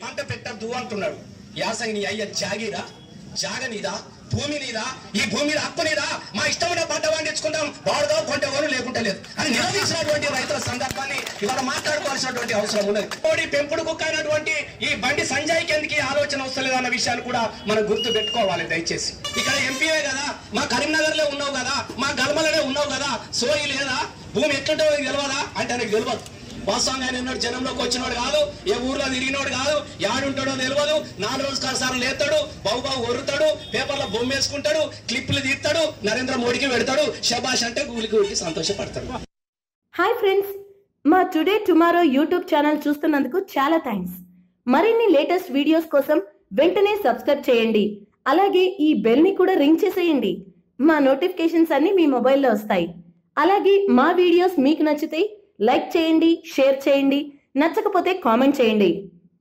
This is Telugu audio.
పంట పెట్టద్దు అంటున్నాడు యాసంగి నీ అయ్య జాగిరా జాగ నీదా భూమి నీదా ఈ భూమి మీద హక్కు నీదా మా ఇష్టమైన పంట పండించుకుంటాం వాడుదో కొంటెవరు లేకుంటే లేదు అని నిలదీసినటువంటి రైతుల సందర్భాన్ని ఇవాళ మాట్లాడుకోవాల్సినటువంటి అవసరం ఉన్నది కోడి పెంపుడు కుక్క అయినటువంటి ఈ బండి సంజయ్ కిందకి ఆలోచన వస్తలేదు అన్న విషయాన్ని కూడా మనం గుర్తు పెట్టుకోవాలి దయచేసి ఇక్కడ ఎంపీఏ కదా మా కరీంనగర్ లో ఉన్నావు కదా మా గల్మలనే ఉన్నావు కదా సోయి లేదా భూమి ఎట్లుంటో నీకు తెలియదా అంటే ఆయనకు తెలియదు వాస్తవంగా ఆయన ఉన్నాడు జనంలోకి వచ్చినోడు కాదు ఏ ఊర్లో తిరిగినోడు కాదు యాడుంటాడో తెలియదు నాలుగు రోజులు సార్లు లేస్తాడు బావు బావు ఒరుతాడు పేపర్లో బొమ్మ వేసుకుంటాడు క్లిప్లు తీస్తాడు నరేంద్ర మోడీకి పెడతాడు శబాష్ అంటే గూలికి ఊరికి సంతోషపడతాడు హాయ్ ఫ్రెండ్స్ మా టుడే టుమారో యూట్యూబ్ ఛానల్ చూస్తున్నందుకు చాలా థ్యాంక్స్ మరిన్ని లేటెస్ట్ వీడియోస్ కోసం వెంటనే సబ్స్క్రైబ్ చేయండి అలాగే ఈ బెల్ ని కూడా రింగ్ చేసేయండి మా నోటిఫికేషన్స్ అన్ని మీ మొబైల్లో వస్తాయి అలాగే మా వీడియోస్ మీకు నచ్చితే లైక్ చేయండి షేర్ చేయండి నచ్చకపోతే కామెంట్ చేయండి